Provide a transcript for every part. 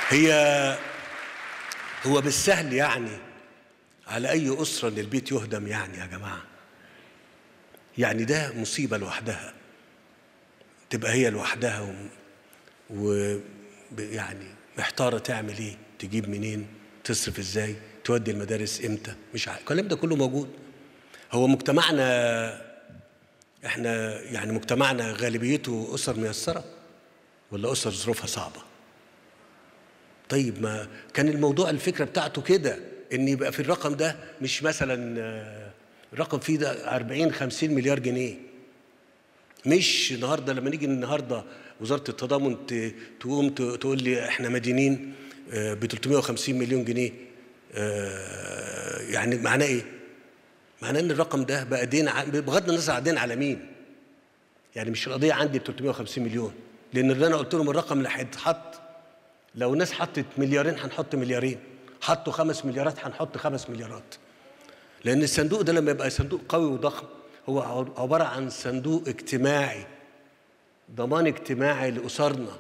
هي هو بالسهل يعني على أي أسرة إن البيت يهدم يعني يا جماعة يعني ده مصيبة لوحدها تبقى هي لوحدها و, و ب- يعني محتارة تعمل إيه تجيب منين تصرف إزاي تودي المدارس إمتى مش عارف الكلام ده كله موجود هو مجتمعنا احنا يعني مجتمعنا غالبيته أسر ميسرة ولا أسر ظروفها صعبة طيب ما كان الموضوع الفكره بتاعته كده ان يبقى في الرقم ده مش مثلا آه، الرقم فيه ده 40 50 مليار جنيه مش النهارده لما نيجي النهارده وزاره التضامن ت- تقوم ت- تقول لي احنا مدينين ب 350 مليون جنيه آه، يعني معناه ايه؟ معناه ان الرقم ده بقى دين ع- بغض النظر عن دين على مين؟ يعني مش القضيه عندي ب 350 مليون لان اللي انا قلت لهم الرقم اللي هيتحط لو الناس حطت مليارين هنحط مليارين حطوا خمس مليارات هنحط خمس مليارات لأن الصندوق ده لما يبقى صندوق قوي وضخم هو عبارة عن صندوق اجتماعي ضمان اجتماعي لأسرنا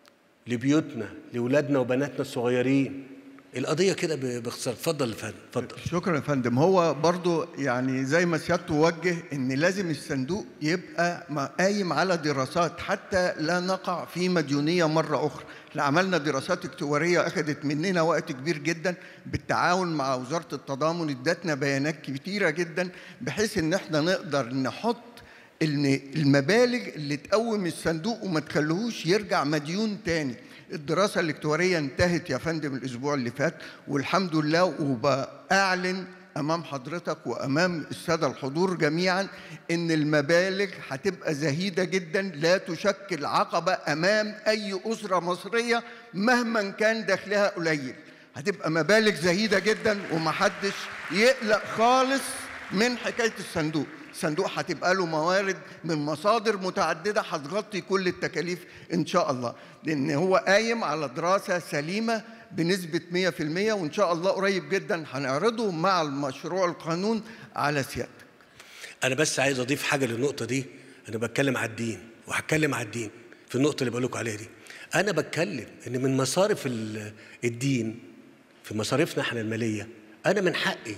لبيوتنا لأولادنا وبناتنا الصغيرين القضية كده ب- باختصار اتفضل يا فندم اتفضل شكرا يا فندم هو برضو يعني زي ما سيادته وجه ان لازم الصندوق يبقى ما- قايم على دراسات حتى لا نقع في مديونيه مره اخرى احنا عملنا دراسات اكتواريه اخذت مننا وقت كبير جدا بالتعاون مع وزاره التضامن ادتنا بيانات كتيره جدا بحيث ان احنا نقدر نحط ان المبالغ اللي تقوم الصندوق وما تخليهوش يرجع مديون تاني الدراسة الاكتوارية انتهت يا فندم الأسبوع اللي فات والحمد لله وبأعلن أمام حضرتك وأمام السادة الحضور جميعا إن المبالغ هتبقى زهيدة جدا لا تشكل عقبة أمام أي أسرة مصرية مهما كان دخلها قليل هتبقى مبالغ زهيدة جدا ومحدش يقلق خالص من حكاية الصندوق الصندوق هتبقى له موارد من مصادر متعددة هتغطي كل التكاليف إن شاء الله لأن هو قايم على دراسة سليمة بنسبة 100% وإن شاء الله قريب جدا هنعرضه مع المشروع القانون على سيادتك أنا بس عايز أضيف حاجة للنقطة دي أنا بتكلم على الدين وهتكلم على الدين في النقطة اللي بقول لكم عليها دي أنا بتكلم إن من مصارف ال- الدين في مصاريفنا احنا المالية أنا من حقي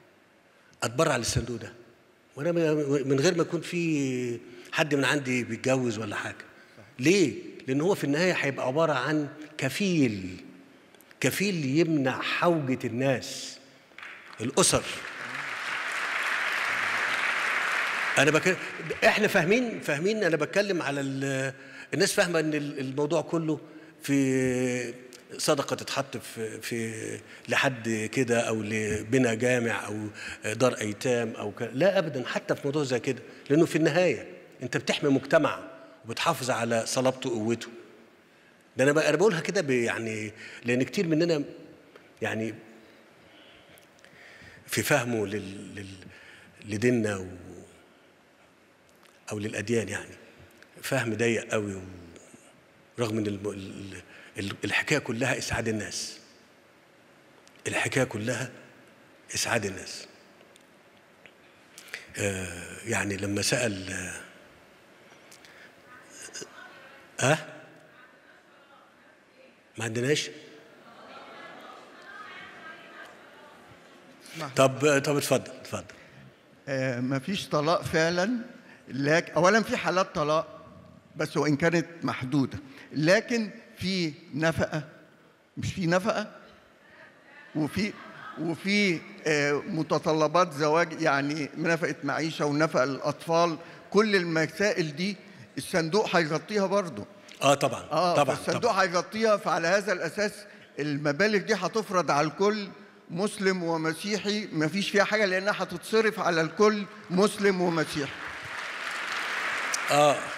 أتبرع للصندوق ده وأنا م- من غير ما يكون في حد من عندي بيتجوز ولا حاجة ليه؟ لأن هو في النهاية هيبقى عبارة عن كفيل كفيل يمنع حوجة الناس الأسر انا بك... احنا فاهمين فاهمين انا بتكلم على ال... الناس فاهمه ان ال- الموضوع كله في صدقه تتحط في في لحد كده او لبنى جامع او دار ايتام او ك... لا ابدا حتى في موضوع زي كده لانه في النهايه انت بتحمي مجتمع وبتحافظ على صلابته وقوته ده انا بقى انا بقولها كده ب- يعني لان كتير مننا يعني في فهمه لل... لل... لديننا و... او للاديان يعني فهم ضيق قوي و... رغم ان الم... ال- ال- الحكايه كلها اسعاد الناس الحكايه كلها اسعاد الناس آه يعني لما سال اه, آه؟ ما عندناش طب طب اتفضل اتفضل آه، مفيش طلاق فعلا لكن اولا في حالات طلاق بس وان كانت محدوده لكن في نفقه مش في نفقه وفي وفي آه، متطلبات زواج يعني نفقه معيشه ونفقه للاطفال كل المسائل دي الصندوق هيغطيها برضه اه طبعا اه طبعا الصندوق طبعا هيغطيها فعلى هذا الاساس المبالغ دي هتفرض على الكل مسلم ومسيحي مفيش فيها حاجه لانها هتتصرف على الكل مسلم ومسيحي اه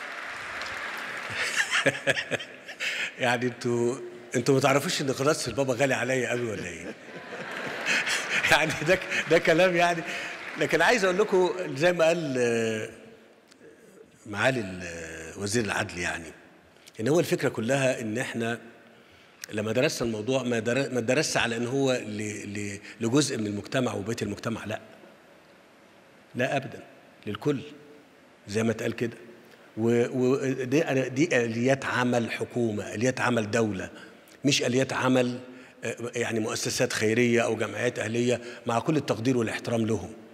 يعني انتوا انتوا ما تعرفوش ان قداسه البابا غالي عليا قوي ولا ايه؟ يعني ده ده كلام يعني لكن عايز اقول لكم زي ما قال آه، معالي ال- وزير العدل يعني ان هو الفكره كلها ان احنا لما درسنا الموضوع ما در- ما درسش على ان هو ل- ل- لجزء من المجتمع وبيت المجتمع لا لا ابدا للكل زي ما اتقال كده ودي دي اليات عمل حكومه اليات عمل دوله مش اليات عمل آه، يعني مؤسسات خيريه او جمعيات اهليه مع كل التقدير والاحترام لهم